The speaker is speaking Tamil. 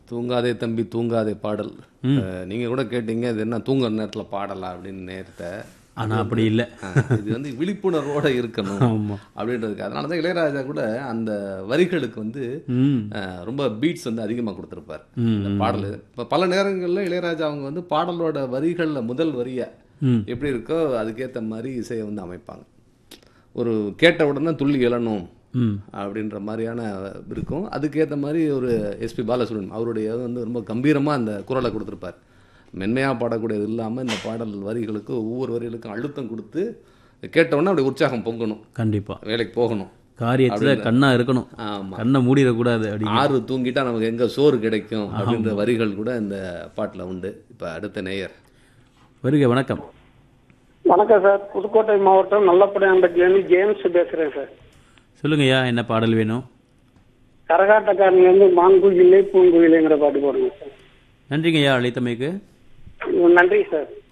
தூங்காதே தம்பி தூங்காதே பாடல் அஹ், நீங்க கூட கேட்டீங்க இது என்ன தூங்குற நேரத்துல பாடலாம் அப்படின்னு நேரத்தை ஆனா அப்படி இல்ல இது வந்து விழிப்புணர்வோட இருக்கணும் ஆமா அப்படின்றதுக்கு அதனால தான் இளையராஜா கூட அந்த வரிகளுக்கு வந்து ம் அஹ், ரொம்ப பீட்ஸ் வந்து அதிகமா கொடுத்துருப்பார் ம், இந்த பாடல் இப்போ பல நேரங்கள்ல இளையராஜா அவங்க வந்து பாடலோட வரிகள்ல முதல் வரியை ம் எப்படி இருக்கோ அதுக்கேத்த மாதிரி இசையை வந்து அமைப்பாங்க ஒரு கேட்ட உடனே துள்ளி எழணும் ம் அப்படின்ற மாதிரியான இருக்கும் அதுக்கேற்ற மாதிரி ஒரு எஸ்பி பாலசுப்ரமணியம் அவருடைய வந்து ரொம்ப கம்பீரமாக அந்த குரலை கொடுத்துருப்பார் மென்மையாக பாடக்கூடியது இல்லாமல் இந்த பாடல் வரிகளுக்கு ஒவ்வொரு வரிகளுக்கும் அழுத்தம் கொடுத்து கேட்டவுடனே அப்படி உற்சாகம் பொங்கணும் கண்டிப்பா வேலைக்கு போகணும் காரியத்துல கண்ணா இருக்கணும் ஆமாம் கண்ணை மூடிடக்கூடாது அப்படி ஆறு தூங்கிட்டா நமக்கு எங்கே சோறு கிடைக்கும் அப்படின்ற வரிகள் கூட இந்த பாட்டில் உண்டு இப்போ அடுத்த நேயர் வருக வணக்கம் வணக்கம் சார் புதுக்கோட்டை மாவட்டம் நல்லப்படையாம்பட்டிலேருந்து ஜேம்ஸ் பேசுறேன் சார் சொல்லுங்கய்யா என்ன பாடல் வேணும் கரகாட்டக்காரன்லேருந்து மான்குயிலே பூங்குயிலேங்கிற பாட்டு போடுங்க சார் நன்றிங்கய்யா அழைத்தமைக்கு நன்றி சார்